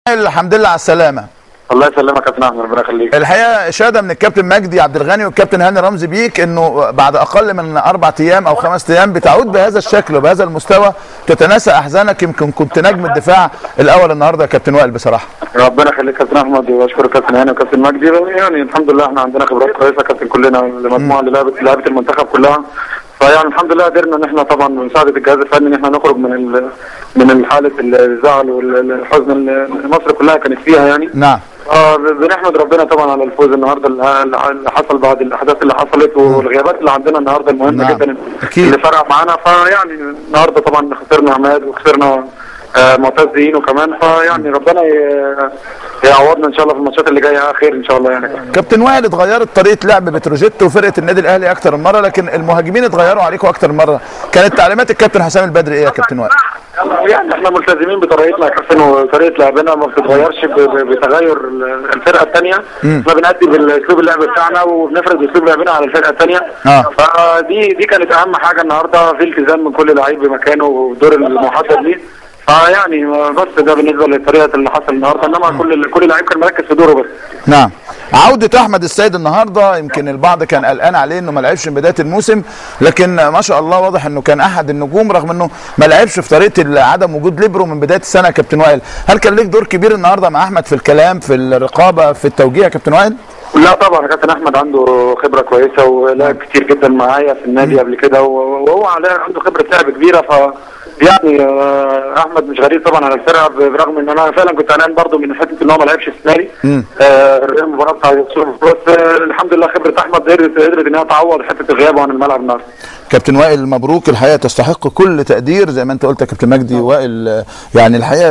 الحمد لله على السلامه الله يسلمك يا كابتن احمد ربنا يخليك الحقيقه اشاده من الكابتن مجدي عبد الغني والكابتن هاني رمزي بيك انه بعد اقل من اربع ايام او خمس ايام بتعود بهذا الشكل وبهذا المستوى تتناسى احزانك يمكن كنت نجم الدفاع الاول النهارده يا كابتن وائل بصراحه ربنا يخليك كابتن احمد واشكر كابتن هاني وكابتن مجدي يعني الحمد لله احنا عندنا خبرات كويسه كابتن كلنا المجموعه اللي لعبت لعبت المنتخب كلها فيعني الحمد لله قدرنا ان احنا طبعا بمساعده الجهاز الفني ان احنا نخرج من ال من حاله الزعل والحزن اللي مصر كلها كانت فيها يعني نعم اه بنحمد ربنا طبعا على الفوز النهارده اللي حصل بعد الاحداث اللي حصلت والغيابات اللي عندنا النهارده المهمه نعم. جدا أكيد. اللي فرق معانا فيعني النهارده طبعا خسرنا عماد وخسرنا آه، معتز زينو كمان فيعني ربنا ي- يعوضنا ان شاء الله في الماتشات اللي جايه خير ان شاء الله يعني كابتن وائل اتغيرت طريقه لعب بتروجيت وفرقه النادي الاهلي اكتر من مره لكن المهاجمين اتغيروا عليكم اكتر من مره كانت تعليمات الكابتن حسام البدري ايه يا كابتن وائل يعني احنا ملتزمين بطريقتنا يا كابتن وطريقه لعبنا ما بتتغيرش ب- ب- بتغير ال- الفرقه الثانيه احنا بنأدي بالاسلوب اللعب بتاعنا وبنفرض اسلوب لعبنا على الفرقه الثانيه آه. فدي دي كانت اهم حاجه النهارده في التزام من كل لعيب بمكانه والدور المحدد ليه فيعني بس ده بالنسبه للطريقه اللي حصل النهارده انما كل كل لعيب كان مركز في دوره بس نعم عودة أحمد السيد النهاردة يمكن البعض كان قلقان عليه إنه ما لعبش من بداية الموسم لكن ما شاء الله واضح إنه كان أحد النجوم رغم إنه ما لعبش في طريقة عدم وجود ليبرو من بداية السنة يا كابتن وائل هل كان ليك دور كبير النهاردة مع أحمد في الكلام في الرقابة في التوجيه يا كابتن وائل؟ لا طبعا كابتن احمد عنده خبره كويسه ولعب كتير جدا معايا في النادي قبل كده و- وهو عليه عنده خبره لعب كبيره ف يعني آه، احمد مش غريب طبعا على الفرقه برغم ان انا فعلا كنت قلقان برضه من حته ان هو ما لعبش السنه دي مم. آه، المباراه بتاع السوبر بس آه، الحمد لله خبره احمد قدرت قدرت ان هي تعوض حته غيابه عن الملعب النهارده كابتن وائل مبروك الحقيقة تستحق كل تقدير زي ما أنت قلت يا كابتن مجدي وائل آه، يعني الحقيقة